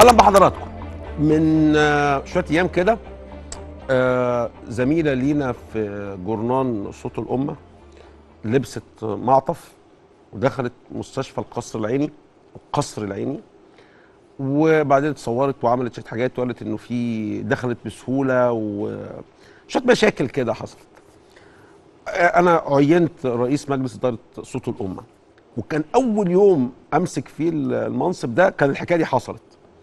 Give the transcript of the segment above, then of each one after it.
اهلا بحضراتكم من آه، شويه ايام كده آه، زميله لينا في جورنان صوت الامه لبست معطف ودخلت مستشفى القصر العيني القصر العيني وبعدين اتصورت وعملت شويه حاجات وقالت انه في دخلت بسهوله وشويه مشاكل كده حصلت انا عينت رئيس مجلس اداره صوت الامه وكان اول يوم امسك فيه المنصب ده كان الحكايه دي حصلت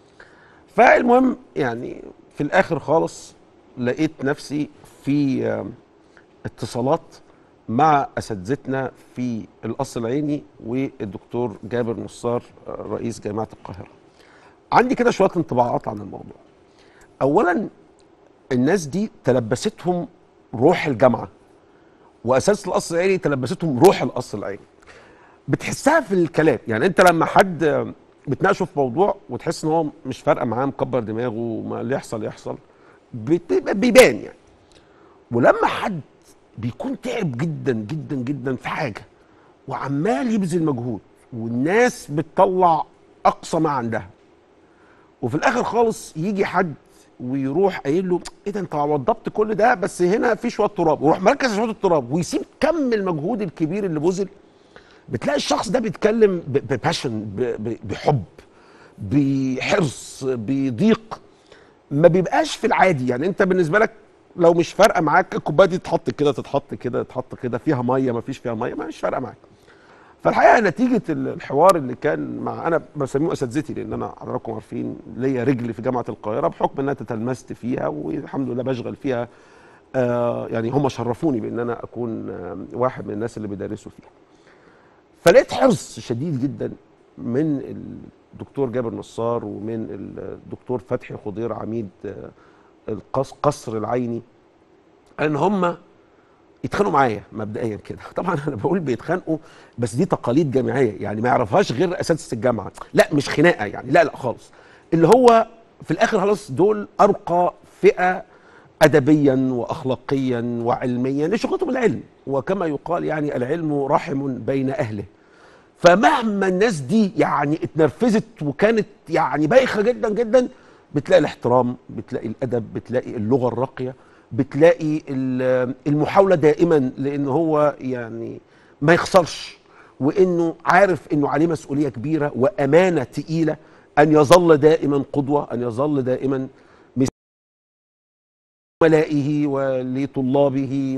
فالمهم يعني في الاخر خالص لقيت نفسي في آم، اتصالات مع اساتذتنا في القصر العيني والدكتور جابر نصار آه، رئيس جامعه القاهره عندي كده شويه انطباعات عن الموضوع اولا الناس دي تلبستهم روح الجامعه واساتذه القصر العيني تلبستهم روح القصر العيني بتحسها في الكلام يعني انت لما حد بتناقشه في موضوع وتحس ان هو مش فارقه معاه مكبر دماغه وما اللي يحصل يحصل بتبقى بيبان يعني ولما حد بيكون تعب جدا جدا جدا في حاجه وعمال يبذل مجهود والناس بتطلع اقصى ما عندها وفي الاخر خالص يجي حد ويروح قايل له ايه ده انت وضبت كل ده بس هنا في شويه تراب ويروح مركز على شويه التراب ويسيب كم المجهود الكبير اللي بذل بتلاقي الشخص ده بيتكلم بباشن بحب بحرص بضيق ما بيبقاش في العادي يعني انت بالنسبه لك لو مش فارقه معاك الكوبايه دي تتحط كده تتحط كده تتحط كده فيها ميه ما فيش فيها ميه ما مش فارقه معاك فالحقيقه نتيجه الحوار اللي كان مع انا بسميه اساتذتي لان انا حضراتكم عارفين ليا رجل في جامعه القاهره بحكم ان انا تتلمست فيها والحمد لله بشغل فيها آه يعني هم شرفوني بان انا اكون آه واحد من الناس اللي بيدرسوا فيها فلقيت حرص شديد جدا من الدكتور جابر نصار ومن الدكتور فتحي خضير عميد آه، القص- قصر العيني ان هم يتخانقوا معايا مبدئيا كده طبعا انا بقول بيتخانقوا بس دي تقاليد جامعيه يعني ما يعرفهاش غير اساتذه الجامعه لا مش خناقه يعني لا لا خالص اللي هو في الاخر خلاص دول ارقى فئه ادبيا واخلاقيا وعلميا لشغلتهم العلم وكما يقال يعني العلم رحم بين اهله فمهما الناس دي يعني اتنرفزت وكانت يعني بايخه جدا جدا بتلاقي الاحترام بتلاقي الادب بتلاقي اللغه الراقيه بتلاقي ال- المحاوله دائما لان هو يعني ما يخسرش وانه عارف انه عليه مسؤوليه كبيره وامانه تقيله ان يظل دائما قدوه ان يظل دائما زملائه ولطلابه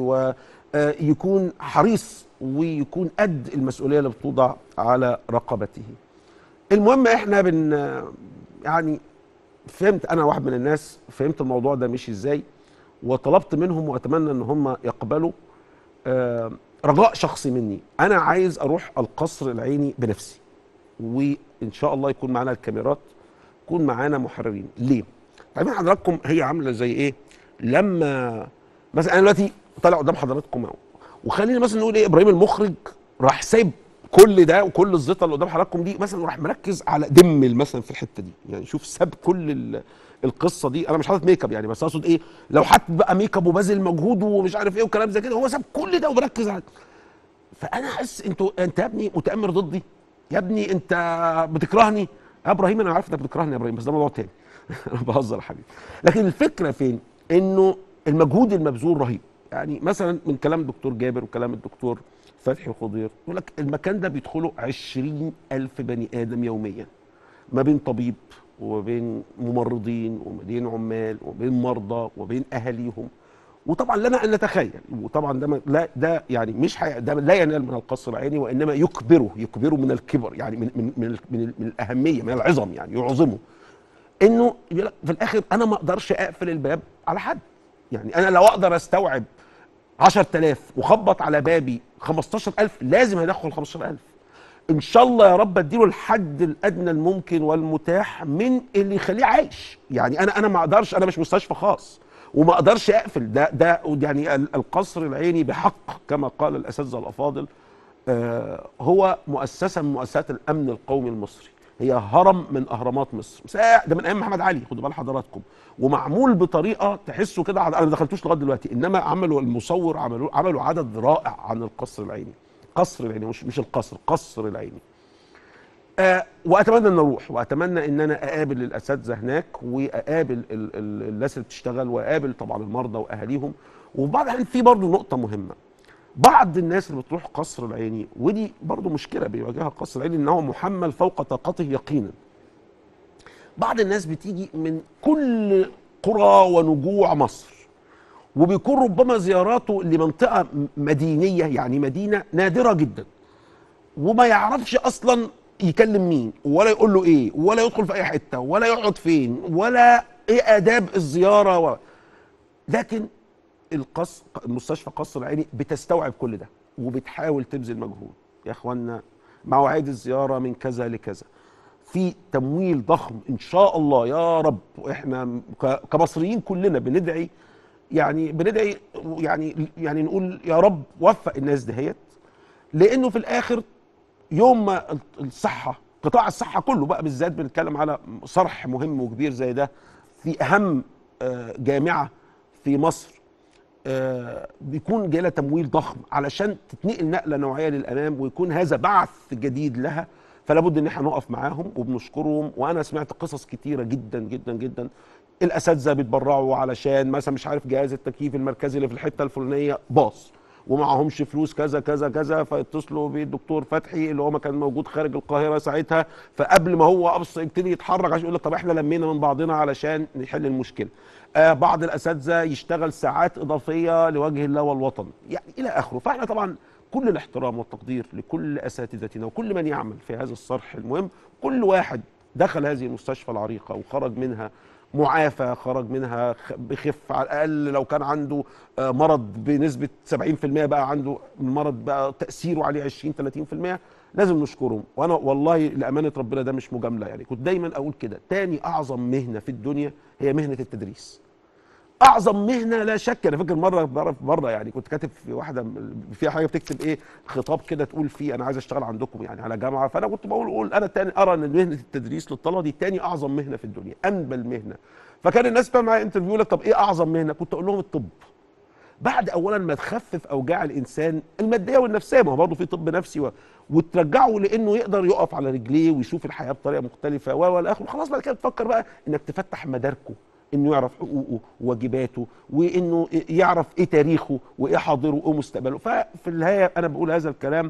ويكون حريص ويكون قد المسؤوليه اللي بتوضع على رقبته. المهم احنا بن يعني فهمت انا واحد من الناس فهمت الموضوع ده مشي ازاي وطلبت منهم واتمنى ان هم يقبلوا آه، رجاء شخصي مني انا عايز اروح القصر العيني بنفسي وان شاء الله يكون معانا الكاميرات يكون معانا محررين ليه عارفين حضراتكم هي عامله زي ايه لما مثلا انا دلوقتي طالع قدام حضراتكم اهو وخلينا مثلا نقول ايه ابراهيم المخرج راح سايب كل ده وكل الزيطه اللي قدام حضراتكم دي مثلا راح مركز على دمل مثلا في الحته دي يعني شوف ساب كل ال- القصه دي انا مش حاطط ميك اب يعني بس اقصد ايه لو حط بقى ميك اب وبذل مجهود ومش عارف ايه وكلام زي كده هو ساب كل ده ومركز على فانا احس انتوا انت يا ابني متامر ضدي يا ابني انت بتكرهني يا ابراهيم انا عارف انك بتكرهني يا ابراهيم بس ده موضوع تاني انا بهزر يا حبيبي لكن الفكره فين انه المجهود المبذول رهيب يعني مثلا من كلام الدكتور جابر وكلام الدكتور فتحي خضير يقول لك المكان ده بيدخله عشرين ألف بني آدم يوميا ما بين طبيب وبين ممرضين وبين عمال وبين مرضى وبين أهاليهم وطبعا لنا ان نتخيل وطبعا ده ما- لا ده يعني مش حي... ده لا ينال من القصر العيني وانما يكبره يكبره من الكبر يعني من من من, من, من الاهميه من العظم يعني يعظمه انه يقول لك في الاخر انا ما اقدرش اقفل الباب على حد يعني انا لو اقدر استوعب 10000 وخبط على بابي 15000 لازم هيدخل 15000 ان شاء الله يا رب اديله الحد الادنى الممكن والمتاح من اللي يخليه عايش يعني انا انا ما اقدرش انا مش مستشفى خاص وما اقدرش اقفل ده ده يعني ال- القصر العيني بحق كما قال الاساتذه الافاضل آه، هو مؤسسه من مؤسسات الامن القومي المصري هي هرم من اهرامات مصر مساء- ده من ايام محمد علي خدوا بال حضراتكم ومعمول بطريقه تحسوا كده عد- انا ما دخلتوش لغايه دلوقتي انما عملوا المصور عملوا عملوا عدد رائع عن القصر العيني قصر العيني مش مش القصر قصر العيني آه واتمنى ان اروح واتمنى ان انا اقابل الاساتذه هناك واقابل ال- ال- الناس اللي بتشتغل واقابل طبعا المرضى واهاليهم وبعض الأحيان في برضه نقطه مهمه بعض الناس اللي بتروح قصر العيني ودي برضه مشكله بيواجهها قصر العيني ان هو محمل فوق طاقته يقينا بعض الناس بتيجي من كل قرى ونجوع مصر وبيكون ربما زياراته لمنطقه م- مدينيه يعني مدينه نادره جدا وما يعرفش اصلا يكلم مين ولا يقول له ايه ولا يدخل في اي حته ولا يقعد فين ولا ايه اداب الزياره و... لكن القصر المستشفى قصر العيني بتستوعب كل ده وبتحاول تبذل مجهود يا اخوانا مواعيد الزياره من كذا لكذا في تمويل ضخم ان شاء الله يا رب واحنا ك- كمصريين كلنا بندعي يعني بندعي يعني يعني نقول يا رب وفق الناس دهيت لانه في الاخر يوم ما الصحه قطاع الصحه كله بقى بالذات بنتكلم على صرح مهم وكبير زي ده في اهم آه، جامعه في مصر آه، بيكون جاي لها تمويل ضخم علشان تتنقل نقله نوعيه للامام ويكون هذا بعث جديد لها فلا بد ان احنا نقف معاهم وبنشكرهم وانا سمعت قصص كتيره جدا جدا جدا الاساتذه بيتبرعوا علشان مثلا مش عارف جهاز التكييف المركزي اللي في الحته الفلانيه باص ومعهمش فلوس كذا كذا كذا فيتصلوا بالدكتور فتحي اللي هو ما كان موجود خارج القاهره ساعتها فقبل ما هو ابص يبتدي يتحرك عشان يقول لك طب احنا لمينا من بعضنا علشان نحل المشكله آه بعض الاساتذه يشتغل ساعات اضافيه لوجه الله والوطن يعني الى اخره فاحنا طبعا كل الاحترام والتقدير لكل اساتذتنا وكل من يعمل في هذا الصرح المهم كل واحد دخل هذه المستشفى العريقه وخرج منها معافى خرج منها خ- بخف على الاقل لو كان عنده آه، مرض بنسبه 70% بقى عنده المرض بقى تاثيره عليه 20 30% لازم نشكرهم وانا والله لامانه ربنا ده مش مجامله يعني كنت دايما اقول كده تاني اعظم مهنه في الدنيا هي مهنه التدريس اعظم مهنه لا شك انا فاكر مره مره مره يعني كنت كاتب في واحده من- فيها حاجه بتكتب ايه خطاب كده تقول فيه انا عايز اشتغل عندكم يعني على جامعه فانا كنت بقول اقول انا تاني ارى ان مهنه التدريس للطلبه دي تاني اعظم مهنه في الدنيا انبل مهنه فكان الناس بتعمل معايا انترفيو يقول لك طب ايه اعظم مهنه كنت اقول لهم الطب بعد اولا ما تخفف اوجاع الانسان الماديه والنفسيه ما هو برضه في طب نفسي و... وترجعه لانه يقدر يقف على رجليه ويشوف الحياه بطريقه مختلفه و والى اخره خلاص بعد كده تفكر بقى انك تفتح مداركه انه يعرف حقوقه وواجباته وانه يعرف ايه تاريخه وايه حاضره وايه مستقبله ففي النهايه انا بقول هذا الكلام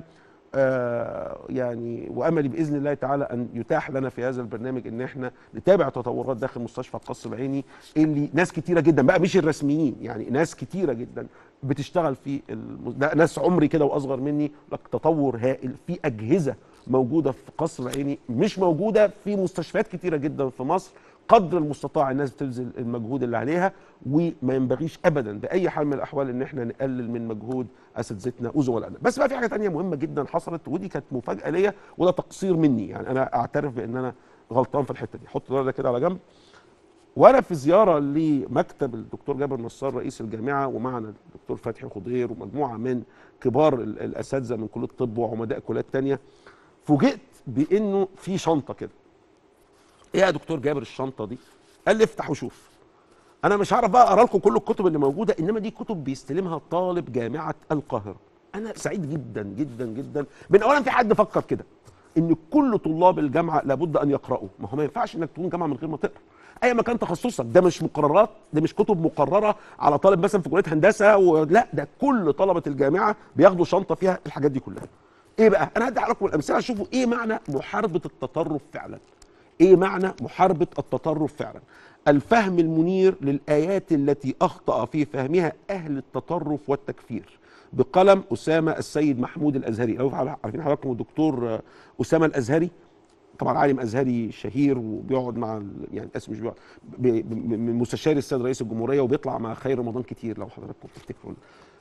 آه يعني واملي باذن الله تعالى ان يتاح لنا في هذا البرنامج ان احنا نتابع تطورات داخل مستشفى القصر العيني اللي ناس كتيره جدا بقى مش الرسميين يعني ناس كتيره جدا بتشتغل في الم... ده ناس عمري كده واصغر مني لك تطور هائل في اجهزه موجوده في قصر العيني مش موجوده في مستشفيات كتيره جدا في مصر قدر المستطاع الناس بتبذل المجهود اللي عليها وما ينبغيش ابدا باي حال من الاحوال ان احنا نقلل من مجهود اساتذتنا وزملائنا بس بقى في حاجه تانية مهمه جدا حصلت ودي كانت مفاجاه ليا وده تقصير مني يعني انا اعترف بان انا غلطان في الحته دي حط ده كده على جنب وانا في زياره لمكتب الدكتور جابر نصار رئيس الجامعه ومعنا الدكتور فتحي خضير ومجموعه من كبار ال- الاساتذه من كليه الطب وعمداء كليات تانية فوجئت بانه في شنطه كده ايه يا دكتور جابر الشنطه دي قال لي افتح وشوف انا مش هعرف بقى اقرا لكم كل الكتب اللي موجوده انما دي كتب بيستلمها طالب جامعه القاهره انا سعيد جدا جدا جدا من اولا في حد فكر كده ان كل طلاب الجامعه لابد ان يقراوا ما هو ما ينفعش انك تكون جامعه من غير ما تقرا اي مكان تخصصك ده مش مقررات ده مش كتب مقرره على طالب مثلا في كليه هندسه ولا ده كل طلبه الجامعه بياخدوا شنطه فيها الحاجات دي كلها ايه بقى انا هدي لكم الامثله شوفوا ايه معنى محاربه التطرف فعلا ايه معنى محاربه التطرف فعلا الفهم المنير للايات التي اخطا في فهمها اهل التطرف والتكفير بقلم اسامه السيد محمود الازهري لو عارفين حضراتكم الدكتور آه، اسامه الازهري طبعا عالم ازهري شهير وبيقعد مع ال- يعني اسف مش بيقعد ب- ب- من مستشار السيد رئيس الجمهوريه وبيطلع مع خير رمضان كتير لو حضراتكم تفتكروا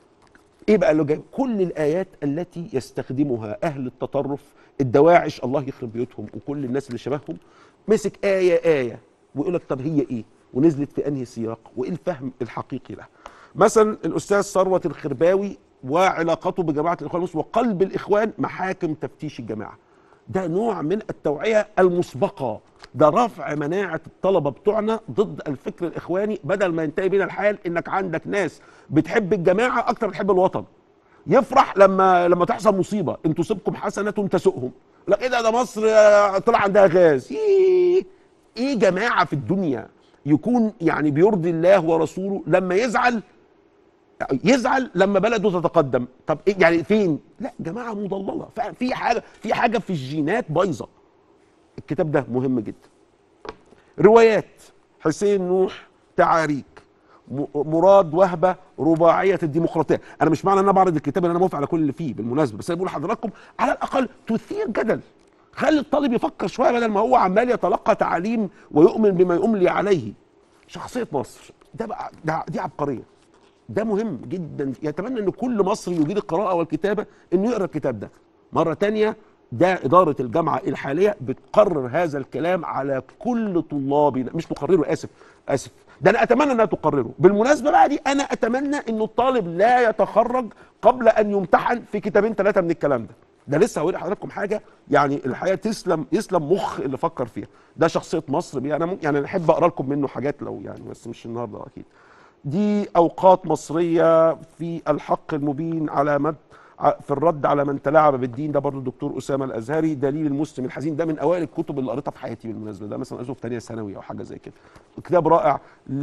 ايه بقى اللي جاي كل الايات التي يستخدمها اهل التطرف الدواعش الله يخرب بيوتهم وكل الناس اللي شبههم مسك ايه ايه ويقول لك طب هي ايه ونزلت في انهي سياق وايه الفهم الحقيقي لها مثلا الاستاذ ثروت الخرباوي وعلاقته بجماعه الاخوان المسلمين وقلب الاخوان محاكم تفتيش الجماعه ده نوع من التوعيه المسبقه ده رفع مناعه الطلبه بتوعنا ضد الفكر الاخواني بدل ما ينتهي بينا الحال انك عندك ناس بتحب الجماعه اكتر بتحب الوطن يفرح لما لما تحصل مصيبه ان تصيبكم حسنه تسؤهم لا ايه ده ده مصر آه، طلع عندها غاز ايه ايه جماعه في الدنيا يكون يعني بيرضي الله ورسوله لما يزعل يزعل لما بلده تتقدم طب إيه يعني فين لا جماعه مضلله ف- في حاجه في حاجه في الجينات بايظه الكتاب ده مهم جدا روايات حسين نوح تعاريك م- مراد وهبه رباعيه الديمقراطيه انا مش معنى ان انا بعرض الكتاب ان انا موافق على كل اللي فيه بالمناسبه بس انا بقول لحضراتكم على الاقل تثير جدل خلي الطالب يفكر شويه بدل ما هو عمال يتلقى تعاليم ويؤمن بما يملي عليه شخصيه مصر ده بقى ده دي عبقريه ده مهم جدا يتمنى ان كل مصري يجيد القراءه والكتابه انه يقرا الكتاب ده مره تانية ده اداره الجامعه الحاليه بتقرر هذا الكلام على كل طلابنا مش تقرره اسف اسف ده انا اتمنى انها تقرره بالمناسبه بقى دي انا اتمنى انه الطالب لا يتخرج قبل ان يمتحن في كتابين ثلاثه من الكلام ده ده لسه هوري حضراتكم حاجه يعني الحقيقه تسلم يسلم مخ اللي فكر فيها ده شخصيه مصر بي انا ممكن يعني أنا احب اقرا لكم منه حاجات لو يعني بس مش النهارده اكيد دي اوقات مصريه في الحق المبين على مد ع- في الرد على من تلاعب بالدين ده برضه الدكتور اسامه الازهري دليل المسلم الحزين ده من اوائل الكتب اللي قريتها في حياتي بالمناسبه ده مثلا قريته في ثانيه ثانوي او حاجه زي كده كتاب رائع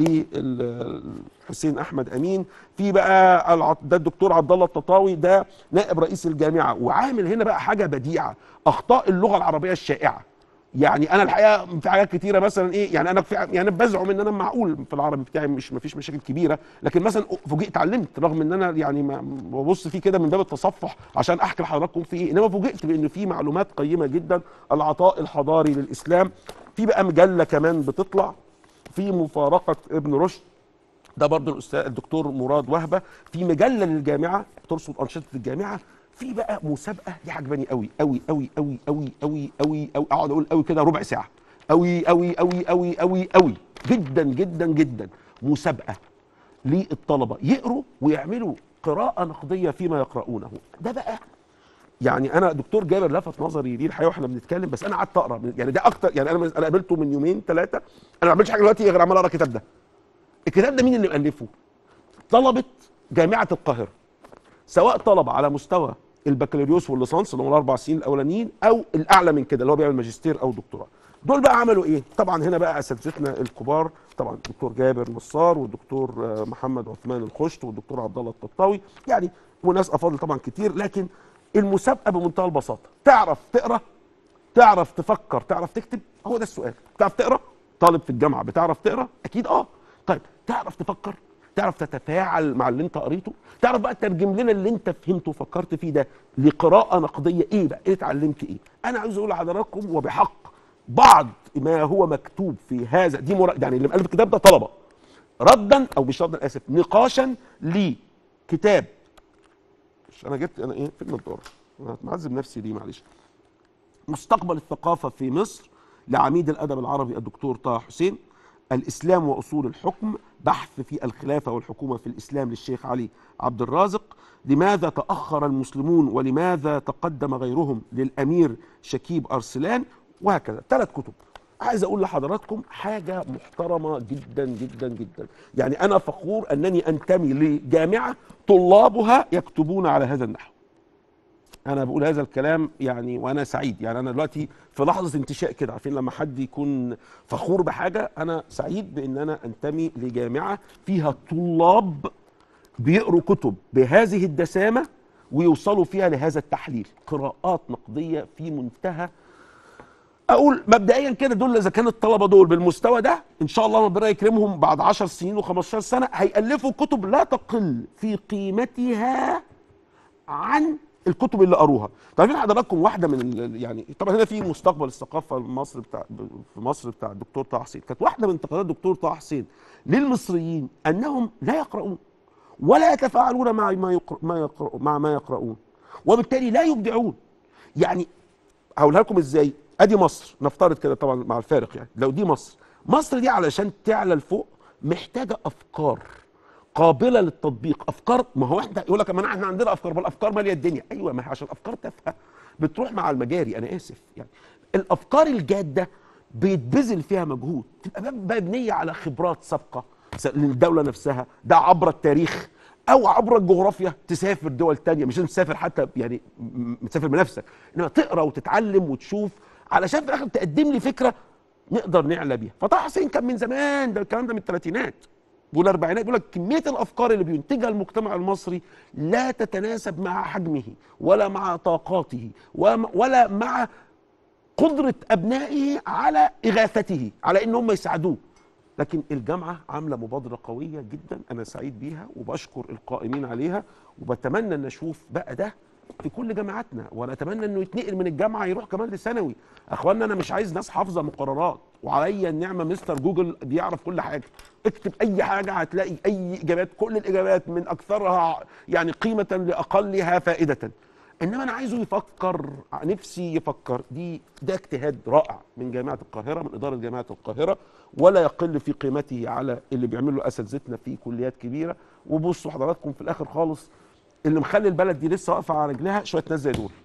لحسين احمد امين في بقى الع- ده الدكتور عبد الله التطاوي ده نائب رئيس الجامعه وعامل هنا بقى حاجه بديعه اخطاء اللغه العربيه الشائعه يعني انا الحقيقه في حاجات كتيره مثلا ايه يعني انا في يعني بزعم ان انا معقول في العربي بتاعي مش ما فيش مشاكل كبيره لكن مثلا فوجئت اتعلمت رغم ان انا يعني ما- ببص فيه كده من باب التصفح عشان احكي لحضراتكم فيه انما فوجئت بان في معلومات قيمه جدا العطاء الحضاري للاسلام في بقى مجله كمان بتطلع في مفارقه ابن رشد ده برضه الاستاذ الدكتور مراد وهبه في مجله للجامعه ترصد انشطه الجامعه في بقى مسابقه دي عجباني قوي قوي قوي قوي قوي قوي قوي قوي اقعد اقول قوي كده ربع ساعه قوي قوي قوي قوي قوي قوي جدا جدا جدا مسابقه للطلبه يقروا ويعملوا قراءه نقديه فيما يقرؤونه ده بقى يعني انا دكتور جابر لفت نظري ليه الحقيقه واحنا بنتكلم بس انا قعدت اقرا يعني ده اكتر يعني انا انا قابلته من يومين ثلاثه انا ما بعملش حاجه دلوقتي غير عمال اقرا الكتاب ده الكتاب ده مين اللي مؤلفه طلبه جامعه القاهره سواء طلبه على مستوى البكالوريوس والليسانس اللي هم الاربع سنين الاولانيين او الاعلى من كده اللي هو بيعمل ماجستير او دكتوراه دول بقى عملوا ايه طبعا هنا بقى اساتذتنا الكبار طبعا الدكتور جابر نصار والدكتور آه، محمد عثمان الخشت والدكتور عبد الله الططاوي يعني وناس افاضل طبعا كتير لكن المسابقه بمنتهى البساطه تعرف تقرا تعرف تفكر تعرف تكتب هو ده السؤال تعرف تقرا طالب في الجامعه بتعرف تقرا اكيد اه طيب تعرف تفكر تعرف تتفاعل مع اللي انت قريته تعرف بقى ترجم لنا اللي انت فهمته وفكرت فيه ده لقراءه نقديه ايه بقى ايه اتعلمت ايه انا عاوز اقول لحضراتكم وبحق بعض ما هو مكتوب في هذا دي مرا... يعني اللي مؤلف الكتاب ده طلبه ردا او مش ردا اسف نقاشا لكتاب مش انا جبت انا ايه فين الدور انا معذب نفسي ليه معلش مستقبل الثقافة في مصر لعميد الأدب العربي الدكتور طه حسين الإسلام وأصول الحكم بحث في الخلافة والحكومة في الإسلام للشيخ علي عبد الرازق لماذا تأخر المسلمون ولماذا تقدم غيرهم للأمير شكيب أرسلان وهكذا ثلاث كتب عايز أقول لحضراتكم حاجة محترمة جدا جدا جدا يعني أنا فخور أنني أنتمي لجامعة طلابها يكتبون على هذا النحو انا بقول هذا الكلام يعني وانا سعيد يعني انا دلوقتي في لحظه انتشاء كده عارفين لما حد يكون فخور بحاجه انا سعيد بان انا انتمي لجامعه فيها طلاب بيقروا كتب بهذه الدسامه ويوصلوا فيها لهذا التحليل قراءات نقديه في منتهى اقول مبدئيا كده دول اذا كان الطلبه دول بالمستوى ده ان شاء الله ربنا يكرمهم بعد 10 سنين و15 سنه هيالفوا كتب لا تقل في قيمتها عن الكتب اللي قروها طيب حضراتكم واحده من ال- يعني طبعا هنا في مستقبل الثقافه مصر بتاع في مصر بتاع الدكتور طه حسين كانت واحده من انتقادات الدكتور طه حسين للمصريين انهم لا يقرؤون ولا يتفاعلون مع ما يقرأ ما يقرأ مع ما يقرؤون وبالتالي لا يبدعون يعني هقولها لكم ازاي ادي مصر نفترض كده طبعا مع الفارق يعني لو دي مصر مصر دي علشان تعلى لفوق محتاجه افكار قابله للتطبيق افكار ما هو احنا يقول لك ما احنا عندنا افكار بل الافكار ماليه الدنيا ايوه ما هي عشان افكار تافهه بتروح مع المجاري انا اسف يعني الافكار الجاده بيتبذل فيها مجهود تبقى مبنيه على خبرات سابقه س- للدوله نفسها ده عبر التاريخ او عبر الجغرافيا تسافر دول تانية مش لازم تسافر حتى يعني م- م- تسافر بنفسك انما تقرا وتتعلم وتشوف علشان في الاخر تقدم لي فكره نقدر نعلى بيها فطه حسين كان من زمان ده الكلام ده من الثلاثينات والاربعينات بيقول لك كميه الافكار اللي بينتجها المجتمع المصري لا تتناسب مع حجمه ولا مع طاقاته وم- ولا مع قدره ابنائه على اغاثته على ان هم يساعدوه لكن الجامعه عامله مبادره قويه جدا انا سعيد بيها وبشكر القائمين عليها وبتمنى ان اشوف بقى ده في كل جامعاتنا وانا اتمنى انه يتنقل من الجامعه يروح كمان للثانوي اخوانا انا مش عايز ناس حافظه مقررات وعليا النعمه مستر جوجل بيعرف كل حاجه اكتب اي حاجه هتلاقي اي اجابات كل الاجابات من اكثرها يعني قيمه لاقلها فائده انما انا عايزه يفكر نفسي يفكر دي ده اجتهاد رائع من جامعه القاهره من اداره جامعه القاهره ولا يقل في قيمته على اللي بيعمله اساتذتنا في كليات كبيره وبصوا حضراتكم في الاخر خالص اللي مخلي البلد دي لسه واقفه على رجلها شويه ناس زي دول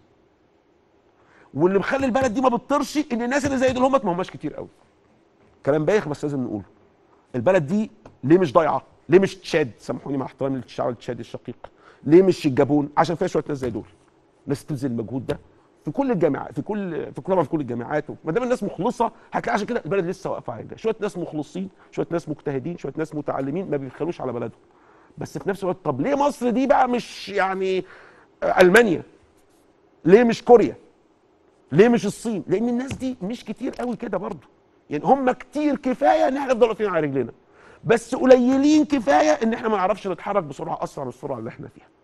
واللي مخلي البلد دي ما بتطرش ان الناس اللي زي دول هم ما هماش كتير قوي كلام بايخ بس لازم نقوله البلد دي ليه مش ضايعه ليه مش تشاد سامحوني مع احترامي للشعب التشادي الشقيق ليه مش الجابون عشان فيها شويه ناس زي دول ناس تبذل المجهود ده في كل الجامعات في كل في كل في كل الجامعات ما دام الناس مخلصه هتلاقي عشان كده البلد لسه واقفه على رجلها شويه ناس مخلصين شويه ناس مجتهدين شويه ناس متعلمين ما بيبخلوش على بلدهم بس في نفس الوقت طب ليه مصر دي بقى مش يعني المانيا ليه مش كوريا ليه مش الصين لان الناس دي مش كتير قوي كده برضه يعني هم كتير كفايه ان احنا نفضل واقفين على رجلنا بس قليلين كفايه ان احنا ما نعرفش نتحرك بسرعه اسرع من السرعه اللي احنا فيها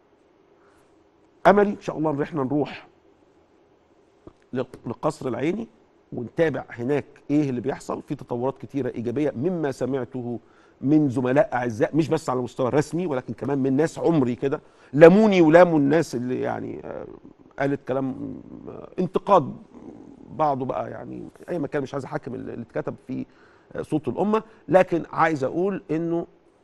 املي ان شاء الله ان احنا نروح لق- لقصر العيني ونتابع هناك ايه اللي بيحصل في تطورات كتيره ايجابيه مما سمعته من زملاء اعزاء مش بس على المستوى الرسمي ولكن كمان من ناس عمري كده لاموني ولاموا الناس اللي يعني آه، قالت كلام آه، انتقاد بعضه بقى يعني اي مكان مش عايز احكم اللي اللي اتكتب في آه، صوت الامه لكن عايز اقول انه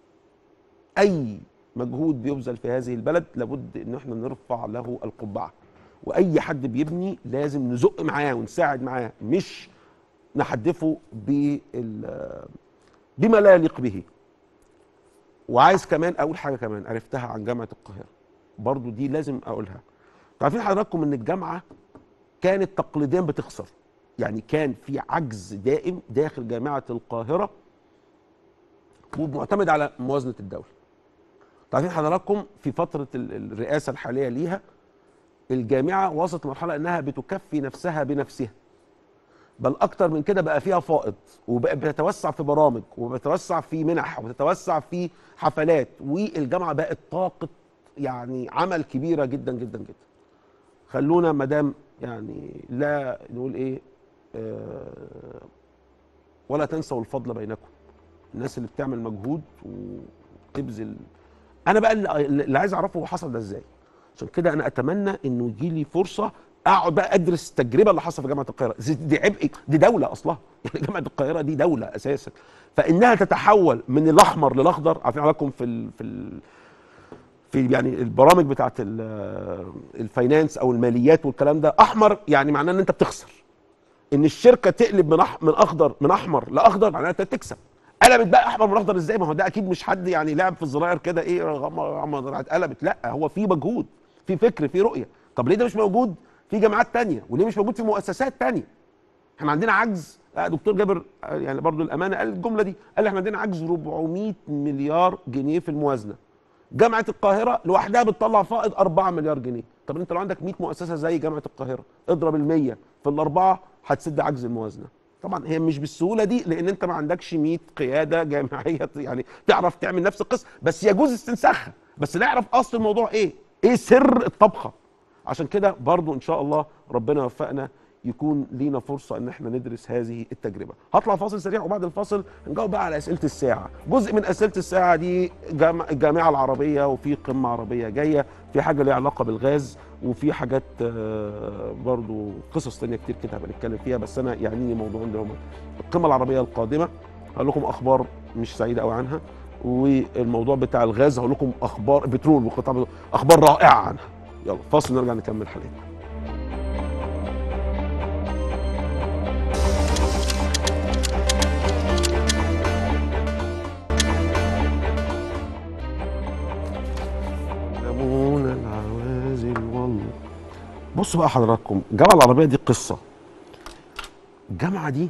اي مجهود بيبذل في هذه البلد لابد ان احنا نرفع له القبعه واي حد بيبني لازم نزق معاه ونساعد معاه مش نحدفه بال بما لا يليق به وعايز كمان اقول حاجه كمان عرفتها عن جامعه القاهره برضو دي لازم اقولها عارفين حضراتكم ان الجامعه كانت تقليديا بتخسر يعني كان في عجز دائم داخل جامعه القاهره ومعتمد على موازنه الدوله عارفين حضراتكم في فتره ال- الرئاسه الحاليه ليها الجامعه وصلت لمرحله انها بتكفي نفسها بنفسها بل اكتر من كده بقى فيها فائض وبقى بتتوسع في برامج وبتتوسع في منح وبتتوسع في حفلات والجامعه بقت طاقه يعني عمل كبيره جدا جدا جدا خلونا مدام يعني لا نقول ايه آه ولا تنسوا الفضل بينكم الناس اللي بتعمل مجهود وتبذل انا بقى اللي اللي عايز اعرفه هو حصل ده ازاي عشان كده انا اتمنى انه يجي لي فرصه اقعد بقى ادرس التجربه اللي حصلت في جامعه القاهره دي- دي عبء دي دوله اصلها يعني جامعه القاهره دي دوله اساسا فانها تتحول من الاحمر للاخضر عارفين حضراتكم في ال في ال في يعني البرامج بتاعت ال- الفاينانس او الماليات والكلام ده احمر يعني معناه ان انت بتخسر ان الشركه تقلب من أح من اخضر من احمر لاخضر معناها انت تكسب قلبت بقى احمر من اخضر ازاي ما هو ده اكيد مش حد يعني لعب في الزراير كده ايه غم- غم- راحت قلبت لا هو في مجهود في فكر في رؤيه طب ليه ده مش موجود في جامعات تانية وليه مش موجود في مؤسسات تانية احنا عندنا عجز آه، دكتور جابر آه، يعني برضو الامانه قال الجمله دي قال احنا عندنا عجز 400 مليار جنيه في الموازنه جامعه القاهره لوحدها بتطلع فائض 4 مليار جنيه طب انت لو عندك 100 مؤسسه زي جامعه القاهره اضرب ال 100 في الاربعه هتسد عجز الموازنه طبعا هي مش بالسهوله دي لان انت ما عندكش 100 قياده جامعيه يعني تعرف تعمل نفس القصه بس يجوز استنساخها بس نعرف اصل الموضوع ايه ايه سر الطبخه عشان كده برضو ان شاء الله ربنا يوفقنا يكون لينا فرصه ان احنا ندرس هذه التجربه هطلع فاصل سريع وبعد الفاصل نجاوب بقى على اسئله الساعه جزء من اسئله الساعه دي جامع الجامعه العربيه وفي قمه عربيه جايه في حاجه ليها علاقه بالغاز وفي حاجات آه، برضو قصص تانية كتير كده هبقى نتكلم فيها بس انا يعنيني موضوعين دول القمه العربيه القادمه هقول لكم اخبار مش سعيده قوي عنها والموضوع بتاع الغاز هقول لكم اخبار بترول وقطاع بترول، اخبار رائعه عنها يلا فاصل نرجع نكمل حلقتنا الاطفال بصوا بقى حضراتكم الجامعه العربيه دي قصه الجامعه دي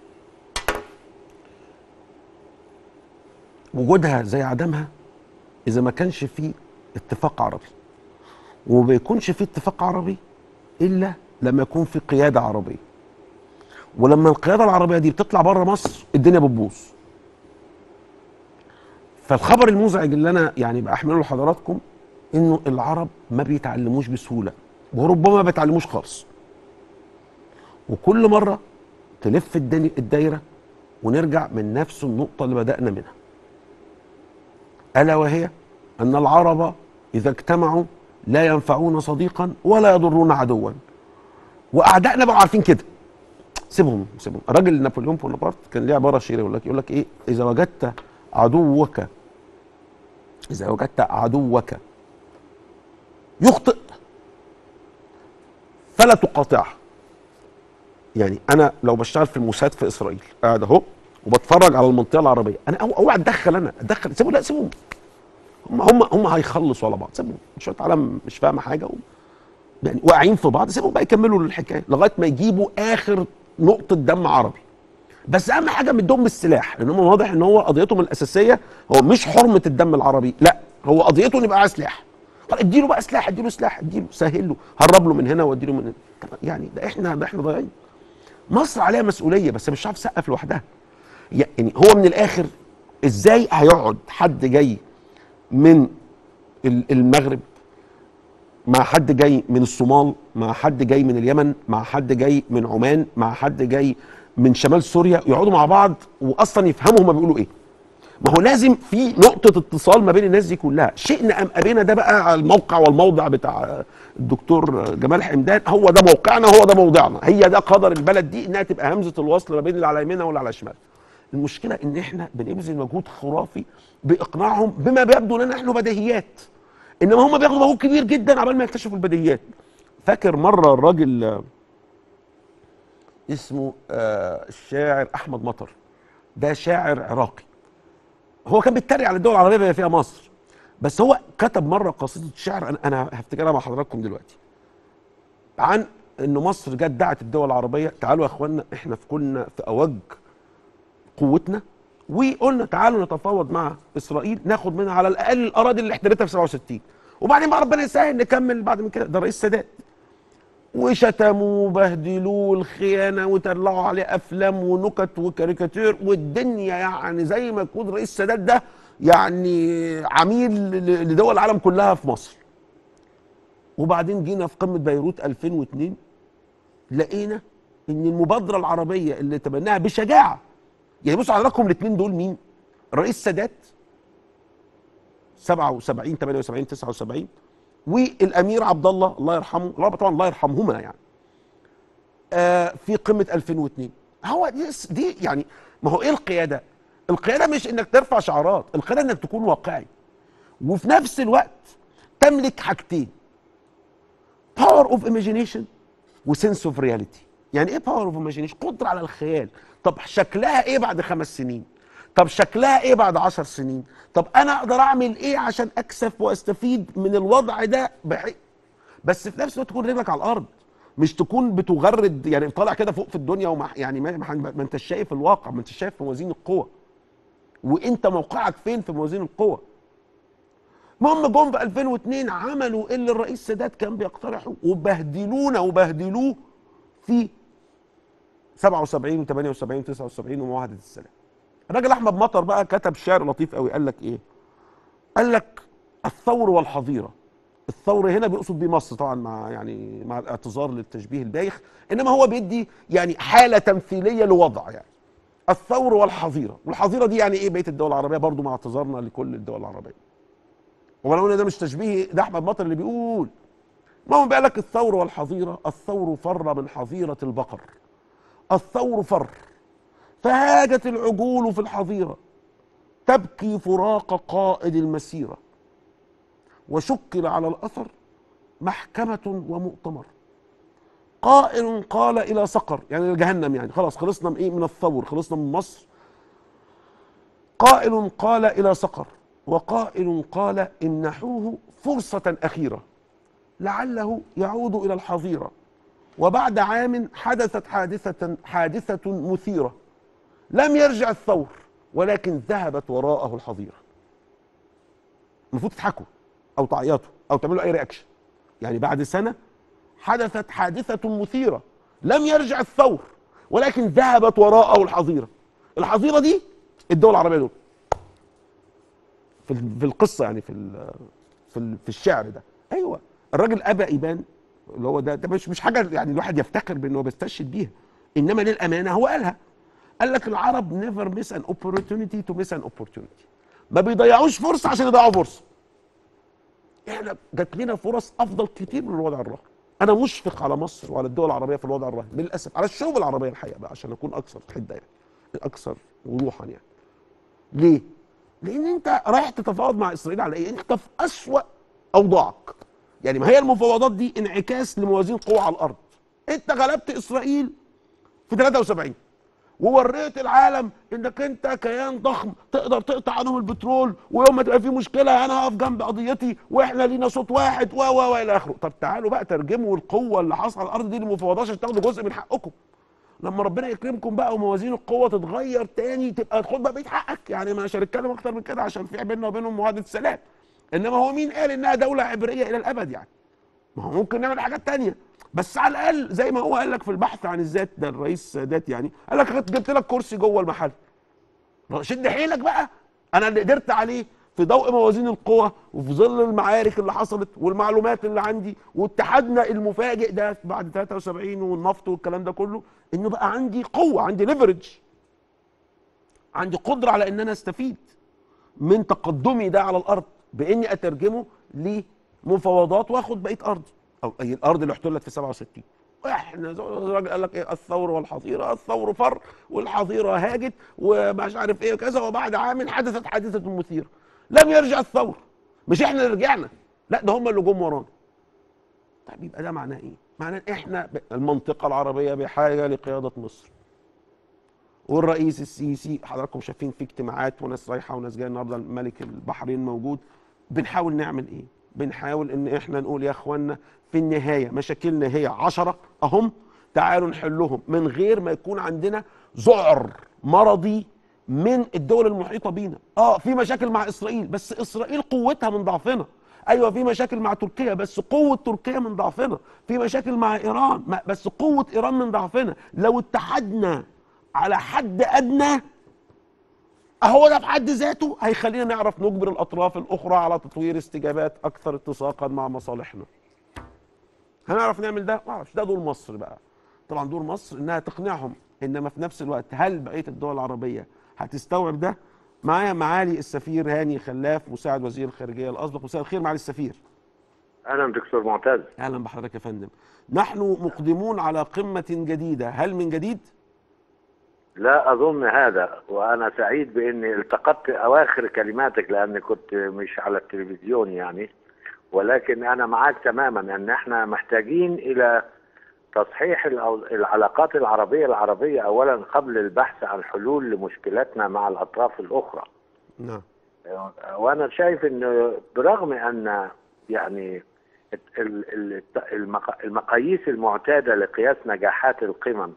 وجودها زي عدمها اذا ما كانش فيه اتفاق عربي وما بيكونش فيه اتفاق عربي الا لما يكون في قياده عربيه ولما القياده العربيه دي بتطلع بره مصر الدنيا بتبوظ فالخبر المزعج اللي انا يعني بحمله لحضراتكم انه العرب ما بيتعلموش بسهوله وربما ما بيتعلموش خالص وكل مره تلف الدني- الدايره ونرجع من نفس النقطه اللي بدانا منها الا وهي ان العرب اذا اجتمعوا لا ينفعون صديقا ولا يضرون عدوا واعدائنا بقوا عارفين كده سيبهم سيبهم الراجل نابليون بونابرت كان ليه عباره شهيره يقول لك يقول لك ايه اذا وجدت عدوك اذا وجدت عدوك يخطئ فلا تقاطعه يعني انا لو بشتغل في الموساد في اسرائيل قاعد اهو وبتفرج على المنطقه العربيه انا أو- اوعى اتدخل انا اتدخل سيبوا لا سيبهم هم هم هم هيخلصوا على بعض سيبهم شويه عالم مش فاهمه حاجه و... يعني واقعين في بعض سيبهم بقى يكملوا الحكايه لغايه ما يجيبوا اخر نقطه دم عربي بس اهم حاجه مدهم بالسلاح لان هم واضح ان هو قضيتهم الاساسيه هو مش حرمه الدم العربي لا هو قضيته ان يبقى معاه سلاح طب اديله بقى سلاح اديله سلاح اديله سهل له هرب له من هنا واديله من هنا طب يعني ده احنا ده احنا ضايعين مصر عليها مسؤوليه بس مش عارف تسقف لوحدها يعني هو من الاخر ازاي هيقعد حد جاي من ال- المغرب مع حد جاي من الصومال مع حد جاي من اليمن مع حد جاي من عمان مع حد جاي من شمال سوريا يقعدوا مع بعض واصلا يفهموا هما بيقولوا ايه ما هو لازم في نقطة اتصال ما بين الناس دي كلها شئنا أم أبينا ده بقى على الموقع والموضع بتاع الدكتور جمال حمدان هو ده موقعنا هو ده موضعنا هي ده قدر البلد دي إنها تبقى همزة الوصل ما بين اللي على يمينها واللي على شمال المشكلة إن إحنا بنبذل مجهود خرافي بإقناعهم بما بيبدو لنا نحن بديهيات إنما هم بياخدوا مجهود كبير جدا عبال ما يكتشفوا البديهيات فاكر مرة الراجل آه، اسمه آه، الشاعر أحمد مطر ده شاعر عراقي هو كان بيتريق على الدول العربيه بما فيها مصر بس هو كتب مره قصيده شعر انا انا هفتكرها مع حضراتكم دلوقتي عن ان مصر جت دعت الدول العربيه تعالوا يا اخوانا احنا في كنا في اوج قوتنا وقلنا تعالوا نتفاوض مع اسرائيل ناخد منها على الاقل الاراضي اللي احتلتها في 67 وبعدين بقى ربنا يسهل نكمل بعد من كده ده رئيس سادات وشتموه وبهدلوه الخيانه وطلعوا عليه افلام ونكت وكاريكاتير والدنيا يعني زي ما يكون رئيس السادات ده يعني عميل ل- لدول العالم كلها في مصر وبعدين جينا في قمه بيروت 2002 لقينا ان المبادره العربيه اللي تبناها بشجاعه يعني بصوا حضراتكم الاثنين دول مين؟ الرئيس السادات 77 78 79 والامير عبد الله الله يرحمه الله طبعا الله يرحمهما يعني آه في قمه 2002 هو دي, دي يعني ما هو ايه القياده؟ القياده مش انك ترفع شعارات، القياده انك تكون واقعي وفي نفس الوقت تملك حاجتين باور اوف ايماجينيشن وسنس اوف رياليتي يعني ايه باور اوف ايماجينيشن قدره على الخيال طب شكلها ايه بعد خمس سنين طب شكلها ايه بعد عشر سنين طب انا اقدر اعمل ايه عشان اكسب واستفيد من الوضع ده بحي... بس في نفس الوقت تكون رجلك على الارض مش تكون بتغرد يعني طالع كده فوق في الدنيا وما يعني ما, ما, ما انتش شايف الواقع ما انتش شايف موازين القوى وانت موقعك فين في موازين القوى المهم جم في 2002 عملوا اللي الرئيس سادات كان بيقترحه وبهدلونا وبهدلوه في 77 و78 و79 ومعاهده السلام. الراجل احمد مطر بقى كتب شعر لطيف قوي قال لك ايه؟ قال لك الثور والحظيره. الثور هنا بيقصد بيه مصر طبعا مع يعني مع الاعتذار للتشبيه البايخ انما هو بيدي يعني حاله تمثيليه لوضع يعني. الثور والحظيره، والحظيره دي يعني ايه بقيه الدول العربيه برضو مع اعتذارنا لكل الدول العربيه. ولو ان ده مش تشبيه ده احمد مطر اللي بيقول المهم بقى لك الثور والحظيره الثور فر من حظيره البقر الثور فر فهاجت العجول في الحظيره تبكي فراق قائد المسيره وشكل على الاثر محكمه ومؤتمر قائل قال الى سقر يعني جهنم يعني خلاص خلصنا من ايه من الثور خلصنا من مصر قائل قال الى سقر وقائل قال امنحوه فرصة أخيرة لعله يعود الى الحظيره وبعد عام حدثت حادثه حادثه مثيره لم يرجع الثور ولكن ذهبت وراءه الحظيره المفروض تضحكوا او تعيطوا او تعملوا اي رياكشن يعني بعد سنه حدثت حادثه مثيره لم يرجع الثور ولكن ذهبت وراءه الحظيره الحظيره دي الدول العربيه دول في في القصه يعني في في في الشعر ده ايوه الراجل ابى يبان اللي هو ده ده مش مش حاجه يعني الواحد يفتخر بانه بيستشهد بيها انما للامانه هو قالها قال لك العرب نيفر ميس ان اوبورتونيتي تو ميس ان اوبورتونيتي ما بيضيعوش فرصه عشان يضيعوا فرصه احنا جات لنا فرص افضل كتير من الوضع الراهن انا مشفق على مصر وعلى الدول العربيه في الوضع الراهن للاسف على الشعوب العربيه الحقيقه بقى عشان اكون اكثر حده يعني اكثر وضوحا يعني ليه لان انت رايح تتفاوض مع اسرائيل على ايه انت في اسوا اوضاعك يعني ما هي المفاوضات دي انعكاس لموازين قوى على الارض انت غلبت اسرائيل في 73 ووريت العالم انك انت كيان ضخم تقدر تقطع عنهم البترول ويوم ما تبقى في مشكله انا هقف جنب قضيتي واحنا لينا صوت واحد و و و الى اخره طب تعالوا بقى ترجموا القوه اللي حصل على الارض دي للمفاوضات عشان تاخدوا جزء من حقكم لما ربنا يكرمكم بقى وموازين القوه تتغير تاني تبقى تاخد بقى بقيه حقك يعني مش هنتكلم اكتر من كده عشان في بيننا وبينهم معاهده سلام انما هو مين قال انها دوله عبريه الى الابد يعني ما هو ممكن نعمل حاجات تانية بس على الاقل زي ما هو قال لك في البحث عن الذات ده الرئيس سادات يعني قال لك جبت لك كرسي جوه المحل شد حيلك بقى انا اللي قدرت عليه في ضوء موازين القوى وفي ظل المعارك اللي حصلت والمعلومات اللي عندي واتحادنا المفاجئ ده بعد 73 والنفط والكلام ده كله انه بقى عندي قوه عندي ليفرج عندي قدره على ان انا استفيد من تقدمي ده على الارض باني اترجمه لمفاوضات واخد بقيه ارضي او اي الارض اللي احتلت في 67 احنا الراجل قال لك ايه الثور والحظيره الثور فر والحظيره هاجت ومش عارف ايه وكذا وبعد عام حدثت حادثه مثيره لم يرجع الثور مش احنا اللي رجعنا لا ده هم اللي جم ورانا طيب يبقى ده معناه ايه معناه احنا المنطقه العربيه بحاجه لقياده مصر والرئيس السيسي حضراتكم شايفين في اجتماعات وناس رايحه وناس جايه النهارده الملك البحرين موجود بنحاول نعمل ايه بنحاول ان احنا نقول يا اخوانا في النهايه مشاكلنا هي عشرة اهم تعالوا نحلهم من غير ما يكون عندنا ذعر مرضي من الدول المحيطه بينا اه في مشاكل مع اسرائيل بس اسرائيل قوتها من ضعفنا ايوه في مشاكل مع تركيا بس قوه تركيا من ضعفنا في مشاكل مع ايران بس قوه ايران من ضعفنا لو اتحدنا على حد ادنى اهو ده في حد ذاته هيخلينا نعرف نجبر الاطراف الاخرى على تطوير استجابات اكثر اتساقا مع مصالحنا هنعرف نعمل ده ما اعرفش ده دور مصر بقى طبعا دور مصر انها تقنعهم انما في نفس الوقت هل بقيه الدول العربيه هتستوعب ده معايا معالي السفير هاني خلاف مساعد وزير الخارجيه الاسبق مساء الخير معالي السفير اهلا دكتور معتز اهلا بحضرتك يا فندم نحن مقدمون على قمه جديده هل من جديد لا اظن هذا وانا سعيد باني التقطت اواخر كلماتك لاني كنت مش على التلفزيون يعني ولكن انا معك تماما ان احنا محتاجين الى تصحيح العلاقات العربيه العربيه اولا قبل البحث عن حلول لمشكلاتنا مع الاطراف الاخرى. نعم. وانا شايف انه برغم ان يعني المقاييس المعتاده لقياس نجاحات القمم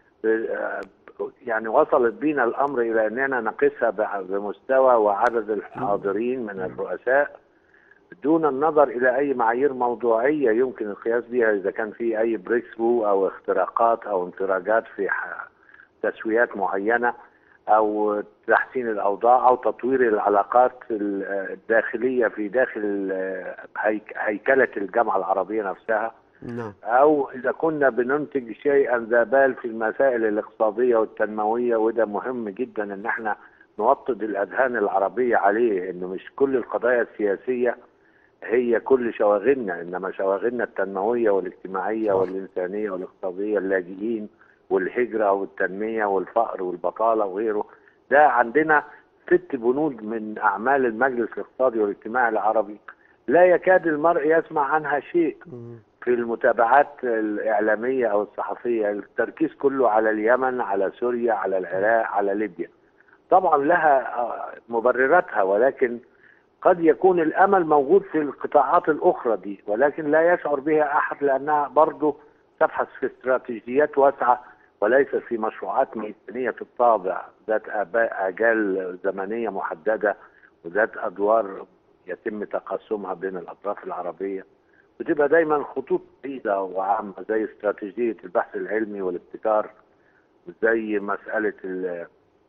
يعني وصلت بينا الامر الى اننا نقيسها بمستوى وعدد الحاضرين من الرؤساء دون النظر الى اي معايير موضوعيه يمكن القياس بها اذا كان في اي بريك ثرو او اختراقات او انفراجات في تسويات معينه او تحسين الاوضاع او تطوير العلاقات الداخليه في داخل هيكله الجامعه العربيه نفسها نعم. او اذا كنا بننتج شيئا ذا بال في المسائل الاقتصاديه والتنمويه وده مهم جدا ان احنا نوطد الاذهان العربيه عليه انه مش كل القضايا السياسيه هي كل شواغلنا انما شواغلنا التنمويه والاجتماعيه صح. والانسانيه والاقتصاديه اللاجئين والهجره والتنميه والفقر والبطاله وغيره ده عندنا ست بنود من اعمال المجلس الاقتصادي والاجتماعي العربي لا يكاد المرء يسمع عنها شيء في المتابعات الاعلاميه او الصحفيه التركيز كله على اليمن على سوريا على العراق على ليبيا طبعا لها مبرراتها ولكن قد يكون الامل موجود في القطاعات الاخرى دي ولكن لا يشعر بها احد لانها برضه تبحث في استراتيجيات واسعه وليس في مشروعات ميزانيه الطابع ذات آباء اجال زمنيه محدده وذات ادوار يتم تقاسمها بين الاطراف العربيه بتبقى دايما خطوط بعيده وعامه زي استراتيجيه البحث العلمي والابتكار زي مساله ال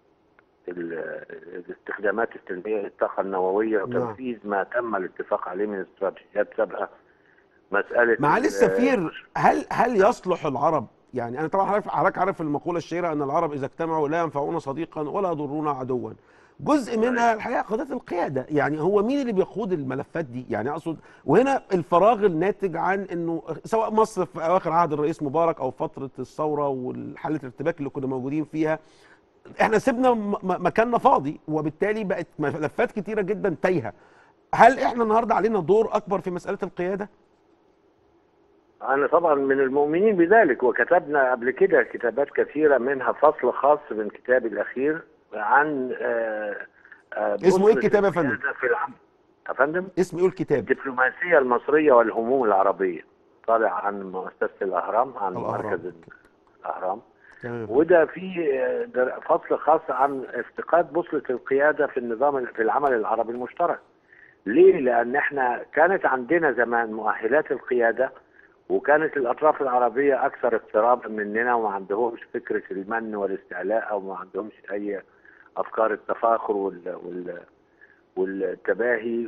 ال- الاستخدامات التنميه للطاقه النوويه نعم. وتنفيذ ما تم الاتفاق عليه من استراتيجيات سابقه مساله معالي ال- السفير هل هل يصلح العرب يعني انا طبعا حضرتك حضرتك عارف المقوله الشهيره ان العرب اذا اجتمعوا لا ينفعون صديقا ولا يضرون عدوا جزء منها الحقيقه قضيه القياده يعني هو مين اللي بيقود الملفات دي يعني اقصد وهنا الفراغ الناتج عن انه سواء مصر في اواخر عهد الرئيس مبارك او فتره الثوره والحاله الارتباك اللي كنا موجودين فيها احنا سيبنا م- م- مكاننا فاضي وبالتالي بقت ملفات كتيره جدا تايهه هل احنا النهارده علينا دور اكبر في مساله القياده أنا طبعا من المؤمنين بذلك وكتبنا قبل كده كتابات كثيرة منها فصل خاص من كتابي الأخير عن آه، آه، اسمه إيه بوصلة الكتاب يا فندم؟ القيادة في العمل يا فندم اسم ايه الكتاب الدبلوماسية المصرية والهموم العربية طالع عن مؤسسة الأهرام عن الأهرام. مركز الأهرام تمام وده في آه، در- فصل خاص عن افتقاد بوصلة القيادة في النظام في العمل العربي المشترك ليه؟ لأن احنا كانت عندنا زمان مؤهلات القيادة وكانت الأطراف العربية أكثر اقترابا مننا وما عندهمش فكرة المن والاستعلاء أو ما عندهمش أي أفكار التفاخر وال, وال والتباهي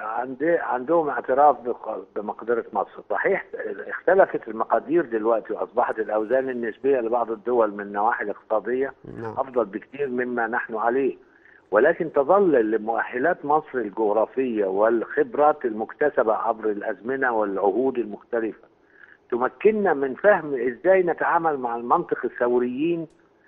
وعندهم اعتراف بق- بمقدرة مصر صحيح اختلفت المقادير دلوقتي وأصبحت الأوزان النسبية لبعض الدول من النواحي الاقتصادية نعم افضل بكثير مما نحن عليه ولكن تظل مؤهلات مصر الجغرافيه والخبرات المكتسبه عبر الازمنه والعهود المختلفه تمكننا من فهم ازاي نتعامل مع المنطق الثوريين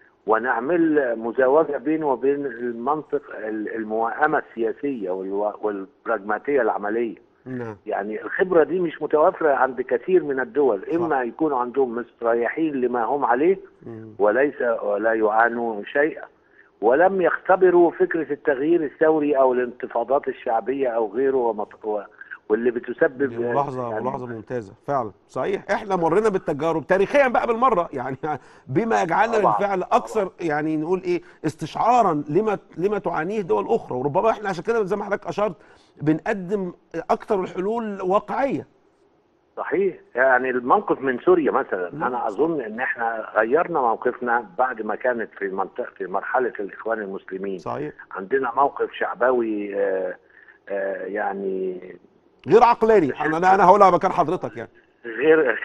ونعمل مزاوجه بينه وبين المنطق ال- الموائمه السياسيه والوا- والبراجماتيه العمليه نعم يعني الخبره دي مش متوفره عند كثير من الدول اما يكونوا عندهم مستريحين لما هم عليه مم. وليس ولا يعانوا شيئا ولم يختبروا فكرة التغيير الثوري أو الانتفاضات الشعبية أو غيره ومط... و... واللي بتسبب دي ملاحظه يعني ملاحظه ممتازه فعلا صحيح احنا مرينا بالتجارب تاريخيا بقى بالمره يعني بما يجعلنا طبعاً. بالفعل اكثر يعني نقول ايه استشعارا لما لما تعانيه دول اخرى وربما احنا عشان كده زي ما حضرتك اشرت بنقدم اكثر الحلول واقعيه صحيح يعني الموقف من سوريا مثلا نعم. أنا أظن إن إحنا غيرنا موقفنا بعد ما كانت في منطقة في مرحلة الإخوان المسلمين صحيح عندنا موقف شعبوي آه، آه، يعني غير عقلاني انا انا هقول على مكان حضرتك يعني غير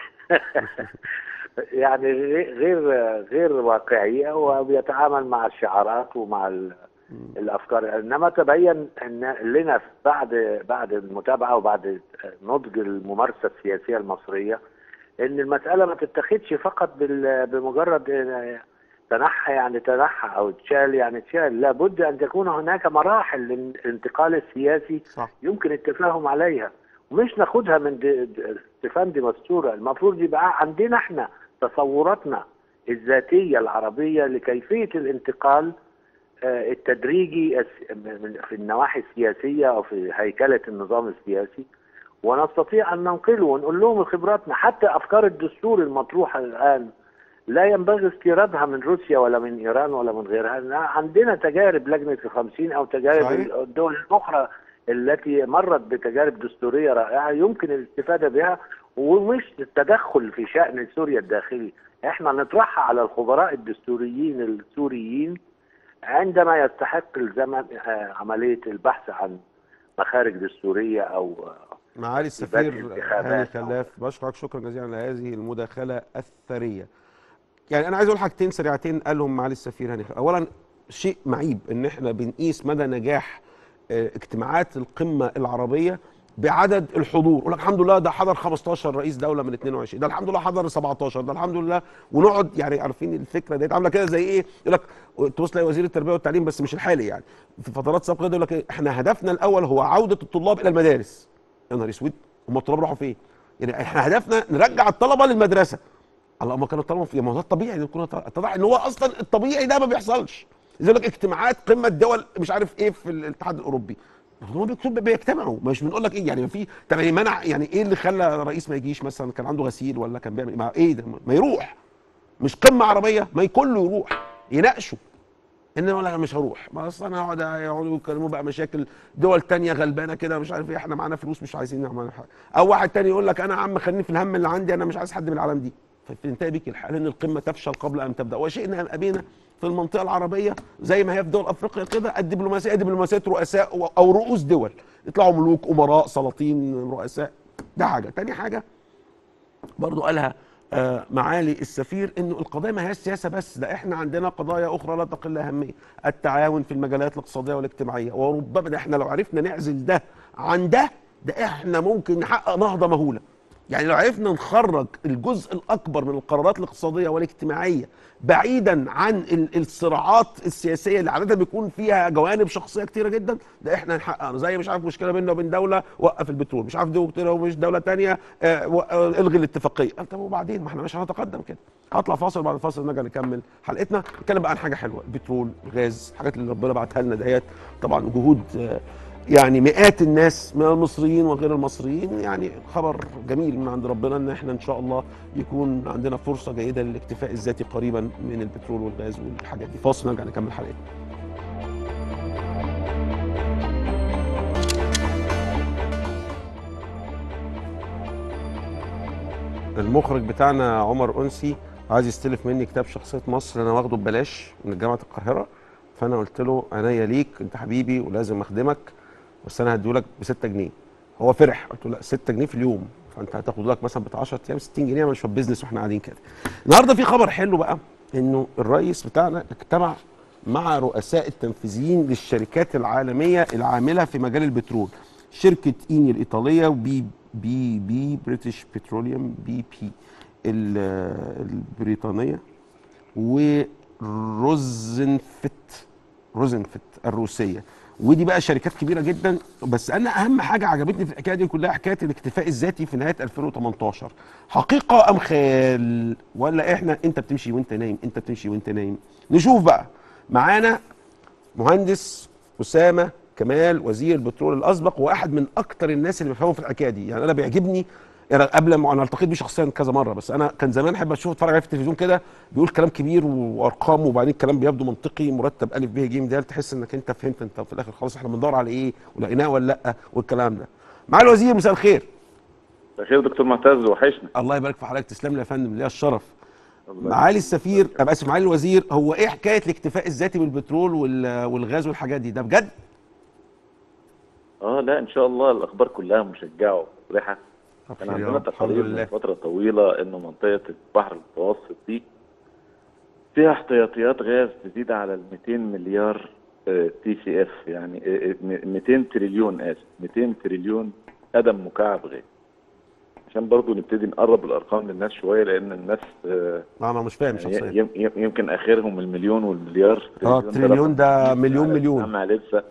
يعني غير غير واقعيه وبيتعامل مع الشعارات ومع ال- الافكار انما تبين ان لنا بعد بعد المتابعه وبعد نضج الممارسه السياسيه المصريه ان المساله ما تتخذش فقط بال- بمجرد تنحى يعني تنحى او تشال يعني تشال لابد ان تكون هناك مراحل للانتقال السياسي صح يمكن التفاهم عليها ومش ناخدها من د- د- ستيفان دي مستورة المفروض يبقى عندنا احنا تصوراتنا الذاتية العربية لكيفية الانتقال آه، التدريجي الس- من- في النواحي السياسية أو في هيكلة النظام السياسي ونستطيع أن ننقله ونقول لهم خبراتنا حتى أفكار الدستور المطروحة الآن لا ينبغي استيرادها من روسيا ولا من إيران ولا من غيرها لا، عندنا تجارب لجنة الخمسين أو تجارب صحيح. الدول الأخرى التي مرت بتجارب دستورية رائعة يمكن الاستفادة بها ومش التدخل في شأن سوريا الداخلي احنا نطرحها على الخبراء الدستوريين السوريين عندما يستحق الزمن آه، عملية البحث عن مخارج دستورية أو آه، معالي السفير انتخابات هاني أو- خلاف بشكرك شكرا جزيلا على هذه المداخله الثريه يعني انا عايز اقول حاجتين سريعتين قالهم معالي السفير هاني خلاف. اولا شيء معيب ان احنا بنقيس مدى نجاح آه، اجتماعات القمه العربيه بعدد الحضور يقول لك الحمد لله ده حضر 15 رئيس دوله من 22 ده الحمد لله حضر 17 ده الحمد لله ونقعد يعني عارفين الفكره ديت عامله كده زي ايه يقول لك تبص تلاقي وزير التربيه والتعليم بس مش الحالي يعني في فترات سابقه يقول لك إيه، احنا هدفنا الاول هو عوده الطلاب الى المدارس يا نهار اسود هم الطلاب راحوا فين؟ يعني احنا هدفنا نرجع الطلبه للمدرسه الله ما كانوا الطلبه في ما هو ده الطبيعي إن يكون اتضح ان هو اصلا الطبيعي ده ما بيحصلش يقول لك اجتماعات قمه دول مش عارف ايه في الاتحاد الاوروبي هم بيكتب بيجتمعوا مش بنقول لك ايه يعني في طب يعني منع يعني ايه اللي خلى الرئيس ما يجيش مثلا كان عنده غسيل ولا كان بيعمل إيه؟ ما ايه ده ما يروح مش قمه عربيه ما كله يروح يناقشوا انما ولا انا مش هروح ما اصل انا هقعد يقعدوا يتكلموا بقى مشاكل دول تانية غلبانه كده مش عارف ايه احنا معانا فلوس مش عايزين نعمل حاجه او واحد تاني يقول لك انا يا عم خليني في الهم اللي عندي انا مش عايز حد من العالم دي فتنتهي بيك الحال ان القمه تفشل قبل ان تبدا وشئنا ام ابينا في المنطقه العربيه زي ما هي في دول افريقيا كده الدبلوماسيه دبلوماسيه رؤساء او رؤوس دول يطلعوا ملوك امراء سلاطين رؤساء ده حاجه تاني حاجه برضو قالها آه، معالي السفير انه القضايا ما هياش سياسه بس ده احنا عندنا قضايا اخرى لا تقل اهميه التعاون في المجالات الاقتصاديه والاجتماعيه وربما ده احنا لو عرفنا نعزل ده عن ده ده احنا ممكن نحقق نهضه مهوله يعني لو عرفنا نخرج الجزء الاكبر من القرارات الاقتصاديه والاجتماعيه بعيدا عن ال- الصراعات السياسيه اللي عاده بيكون فيها جوانب شخصيه كتيره جدا ده احنا نحققها زي مش عارف مشكله بيننا وبين دوله وقف البترول مش عارف دوله ومش دوله تانية آه، و- آه، الغي الاتفاقيه قال طب وبعدين ما احنا مش هنتقدم كده هطلع فاصل بعد الفاصل نرجع نكمل حلقتنا نتكلم بقى عن حاجه حلوه البترول الغاز الحاجات اللي ربنا بعتها لنا ديت طبعا جهود آه، يعني مئات الناس من المصريين وغير المصريين يعني خبر جميل من عند ربنا ان احنا ان شاء الله يكون عندنا فرصه جيده للاكتفاء الذاتي قريبا من البترول والغاز والحاجات دي فاصل نرجع نكمل حلقتنا المخرج بتاعنا عمر انسي عايز يستلف مني كتاب شخصيه مصر انا واخده ببلاش من جامعه القاهره فانا قلت له عينيا ليك انت حبيبي ولازم اخدمك بس انا هديهولك ب 6 جنيه هو فرح قلت له لا 6 جنيه في اليوم فانت هتاخد لك مثلا بتاع 10 ايام 60 جنيه مش في البيزنس واحنا قاعدين كده النهارده في خبر حلو بقى انه الرئيس بتاعنا اجتمع مع رؤساء التنفيذيين للشركات العالميه العامله في مجال البترول شركه ايني الايطاليه وبي بي بي بريتش بتروليوم بي بي ال- البريطانيه وروزنفت روزنفت الروسيه ودي بقى شركات كبيره جدا بس انا اهم حاجه عجبتني في الحكايه دي كلها حكايه الاكتفاء الذاتي في نهايه 2018 حقيقه ام خيال ولا احنا انت بتمشي وانت نايم انت بتمشي وانت نايم نشوف بقى معانا مهندس اسامه كمال وزير البترول الاسبق واحد من اكتر الناس اللي بيفهموا في الحكايه دي يعني انا بيعجبني يعني قبل ما انا التقيت بيه شخصيا كذا مره بس انا كان زمان احب اشوف اتفرج عليه في التلفزيون كده بيقول كلام كبير وارقام وبعدين الكلام بيبدو منطقي مرتب الف ب ج د تحس انك انت فهمت انت في الاخر خلاص احنا بندور على ايه ولقيناه ولا لا والكلام ده مع الوزير مساء الخير بخير دكتور معتز وحشنا الله يبارك في حضرتك تسلم لي يا فندم ليا الشرف الله معالي السفير ابقى اسف معالي الوزير هو ايه حكايه الاكتفاء الذاتي بالبترول وال- والغاز والحاجات دي ده بجد اه لا ان شاء الله الاخبار كلها مشجعه ومفرحه كان خير يا عندنا رب، الحمد تقارير لله. من فتره طويله انه منطقه البحر المتوسط دي فيها احتياطيات غاز تزيد على ال 200 مليار تي سي اف يعني آه، آه، 200 تريليون اسف 200 تريليون قدم مكعب غاز عشان برضو نبتدي نقرب الارقام للناس شويه لان الناس آه، انا مش فاهم يعني شخصيا يم- يم- يمكن اخرهم المليون والمليار اه ده تريليون رقم ده كبير مليون على مليون. السمع لسه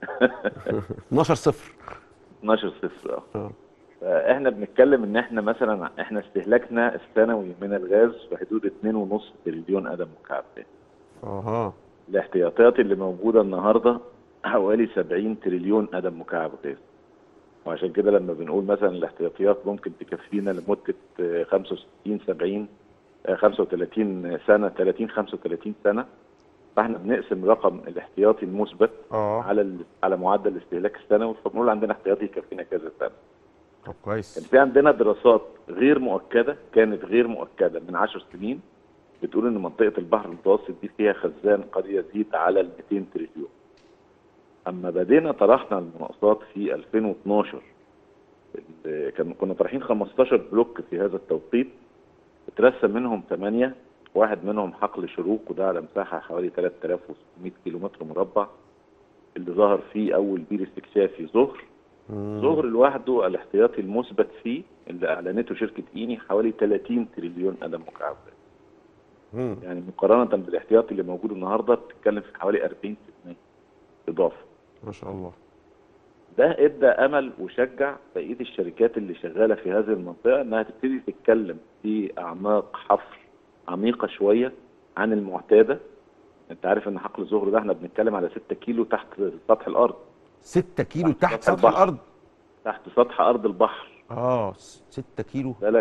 12 صفر 12 صفر اه اه فاحنا بنتكلم ان احنا مثلا احنا استهلاكنا السنوي من الغاز في حدود 2.5 تريليون قدم مكعب اها الاحتياطات اللي موجوده النهارده حوالي 70 تريليون قدم مكعب غاز وعشان كده لما بنقول مثلا الاحتياطيات ممكن تكفينا لمده آه، 65 70 آه، 35 سنه 30 35 سنه فاحنا بنقسم رقم الاحتياطي المثبت اه على ال- على معدل الاستهلاك السنوي فبنقول عندنا احتياطي يكفينا كذا سنه طب كان كويس في عندنا دراسات غير مؤكده كانت غير مؤكده من 10 سنين بتقول ان منطقه البحر المتوسط دي فيها خزان قد يزيد على ال 200 تريليون. اما بدينا طرحنا المناقصات في 2012 ال- كان كنا طرحين 15 بلوك في هذا التوقيت اترسم منهم 8 واحد منهم حقل شروق وده على مساحه حوالي 3600 كيلومتر مربع اللي ظهر فيه اول بير استكشافي ظهر مم. ظهر لوحده الاحتياطي المثبت فيه اللي اعلنته شركه ايني حوالي 30 تريليون قدم مكعب مم. يعني مقارنه بالاحتياطي اللي موجود النهارده بتتكلم في حوالي 40% اضافه ما شاء الله ده ادى امل وشجع بقيه الشركات اللي شغاله في هذه المنطقه انها تبتدي تتكلم في اعماق حفر عميقه شويه عن المعتاده انت عارف ان حقل الظهر ده احنا بنتكلم على 6 كيلو تحت سطح الارض 6 كيلو تحت تحت سطح سطح البحر. الارض تحت سطح ارض البحر اه 6 كيلو بالك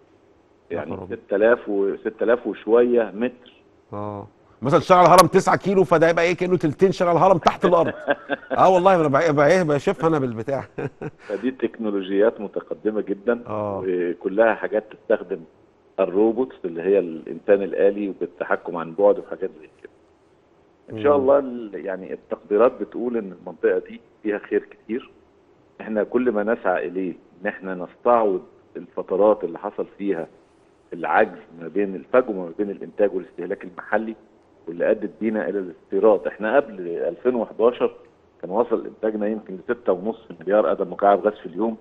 يا يعني خرابي. 6000 و 6000 وشويه متر اه مثلا شغل الهرم 9 كيلو فده يبقى ايه كانه تلتين شغل الهرم تحت الارض اه والله انا بقى بقى ايه بشوفها انا بالبتاع فدي تكنولوجيات متقدمه جدا آه. وكلها حاجات تستخدم الروبوتس اللي هي الانسان الالي وبالتحكم عن بعد وحاجات زي كده ان شاء مم. الله ال- يعني التقديرات بتقول ان المنطقه دي فيها خير كتير احنا كل ما نسعى اليه ان احنا نستعوض الفترات اللي حصل فيها العجز ما بين الفجوه ما بين الانتاج والاستهلاك المحلي واللي ادت بينا الى الاستيراد احنا قبل 2011 كان وصل انتاجنا يمكن ل 6.5 مليار قدم مكعب غاز في اليوم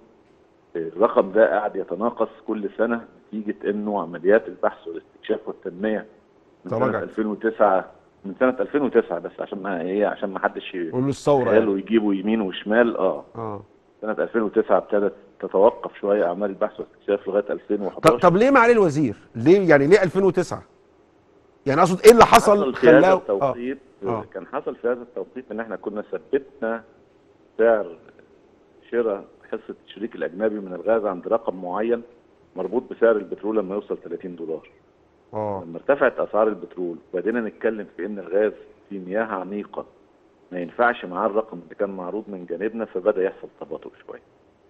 الرقم ده قاعد يتناقص كل سنه نتيجه انه عمليات البحث والاستكشاف والتنميه من سنه تراجعت. 2009 من سنه 2009 بس عشان ما ايه عشان ما حدش قول الثوره يعني. يخيلوا يجيبوا يمين وشمال اه اه سنه 2009 ابتدت تتوقف شويه اعمال البحث والاستكشاف لغايه طب 2011 طب ليه معالي الوزير؟ ليه يعني ليه 2009 يعني اقصد ايه اللي حصل حصل في هذا خلاه اه التوقيت آه. كان حصل في هذا التوقيت ان احنا كنا ثبتنا سعر شراء حصه الشريك الاجنبي من الغاز عند رقم معين مربوط بسعر البترول لما يوصل 30 دولار اه لما ارتفعت اسعار البترول وبدينا نتكلم في ان الغاز في مياه عميقه ما ينفعش معاه الرقم اللي كان معروض من جانبنا فبدا يحصل تباطؤ شويه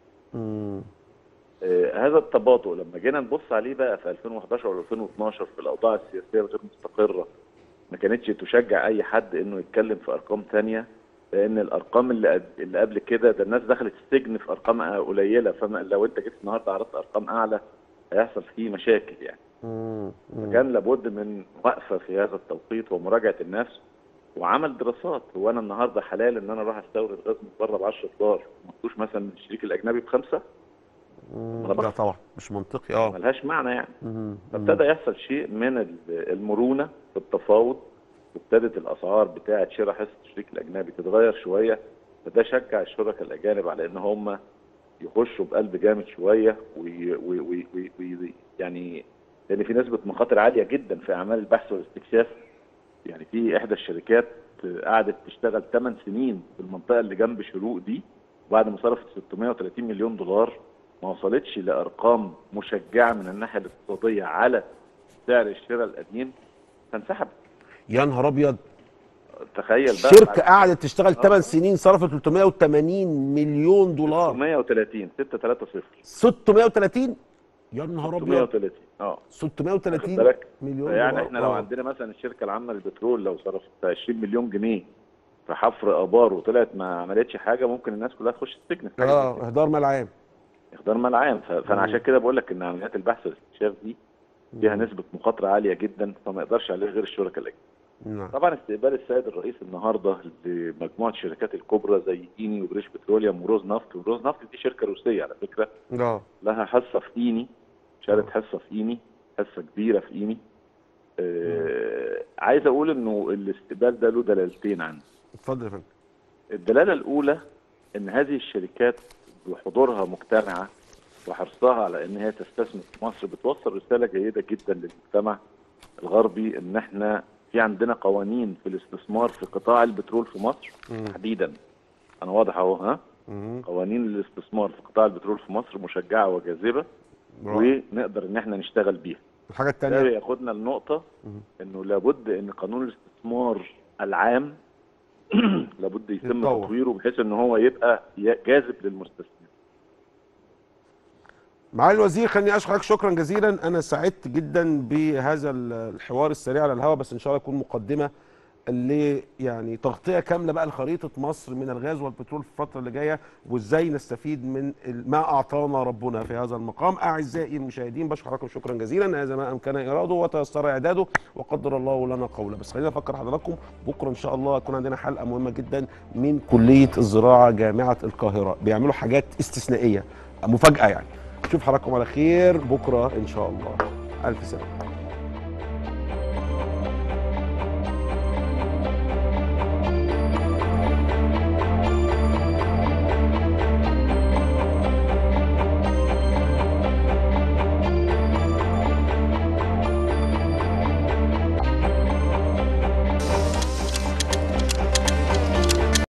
مم. آه، هذا التباطؤ لما جينا نبص عليه بقى في 2011 و 2012 في الاوضاع السياسيه الغير مستقره ما كانتش تشجع اي حد انه يتكلم في ارقام ثانيه لان الارقام اللي قد- اللي قبل كده ده الناس دخلت السجن في ارقام قليله فما لو انت جيت النهارده عرضت ارقام اعلى هيحصل فيه مشاكل يعني مم. مم. كان لابد من وقفه في هذا التوقيت ومراجعه النفس وعمل دراسات هو انا النهارده حلال ان انا اروح استورد غاز من بره ب 10 دولار ما تدوش مثلا الشريك الاجنبي بخمسه مم. أنا لا بخ- طبعا مش منطقي اه ملهاش معنى يعني مم. فابتدى يحصل شيء من ال- المرونه في التفاوض وابتدت الاسعار بتاعه شراء حصه الشريك الاجنبي تتغير شويه فده شجع الشركاء الاجانب على ان هم يخشوا بقلب جامد شويه وي وي وي وي وي يعني لان في نسبه مخاطر عاليه جدا في اعمال البحث والاستكشاف يعني في احدى الشركات قعدت تشتغل 8 سنين في المنطقه اللي جنب شروق دي وبعد ما صرفت 630 مليون دولار ما وصلتش لارقام مشجعه من الناحيه الاقتصاديه على سعر الشراء القديم فانسحب يا نهار ابيض تخيل بقى شركه قعدت تشتغل آه. 8 سنين صرفت 380 مليون دولار 630 630 630 يا نهار ابيض 630 اه واخد 630 بالك مليون يعني دولار احنا لو آه. عندنا مثلا الشركه العامه للبترول لو صرفت 20 مليون جنيه في حفر ابار وطلعت ما عملتش حاجه ممكن الناس كلها تخش السجن في حاجة زي اه كده. اهدار مال عام اخدار مال عام ف- فانا مم. عشان كده بقول لك ان عمليات البحث والاستكشاف دي فيها نسبه مخاطره عاليه جدا فما يقدرش عليها غير الشركاء الاجانب نعم طبعا استقبال السيد الرئيس النهارده لمجموعه الشركات الكبرى زي ايني وبريش بتروليوم وروز نفط وروز نفط دي شركه روسيه على فكره اه لها حصه في ايني شالت حصه في ايني حصه كبيره في ايني آه عايز اقول انه الاستقبال ده له دلالتين عندي اتفضل يا فندم الدلاله الاولى ان هذه الشركات بحضورها مجتمعه وحرصها على ان هي تستثمر في مصر بتوصل رساله جيده جدا للمجتمع الغربي ان احنا في عندنا قوانين في الاستثمار في قطاع البترول في مصر مم. تحديدا انا واضح اهو ها مم. قوانين الاستثمار في قطاع البترول في مصر مشجعه وجاذبه رائع. ونقدر ان احنا نشتغل بيها الحاجه ده الثانيه ياخدنا لنقطه مم. انه لابد ان قانون الاستثمار العام لابد يتم يتطور. تطويره بحيث ان هو يبقى ي- جاذب للمستثمر معالي الوزير خليني اشكرك شكرا جزيلا انا سعدت جدا بهذا الحوار السريع على الهواء بس ان شاء الله يكون مقدمه ل يعني تغطيه كامله بقى لخريطه مصر من الغاز والبترول في الفتره اللي جايه وازاي نستفيد من ال- ما اعطانا ربنا في هذا المقام اعزائي المشاهدين بشكركم شكرا جزيلا هذا ما امكن اراده وتيسر اعداده وقدر الله لنا قوله بس خلينا نفكر حضراتكم بكره ان شاء الله يكون عندنا حلقه مهمه جدا من كليه الزراعه جامعه القاهره بيعملوا حاجات استثنائيه مفاجاه يعني نشوف حضراتكم على خير بكره ان شاء الله الف سلامه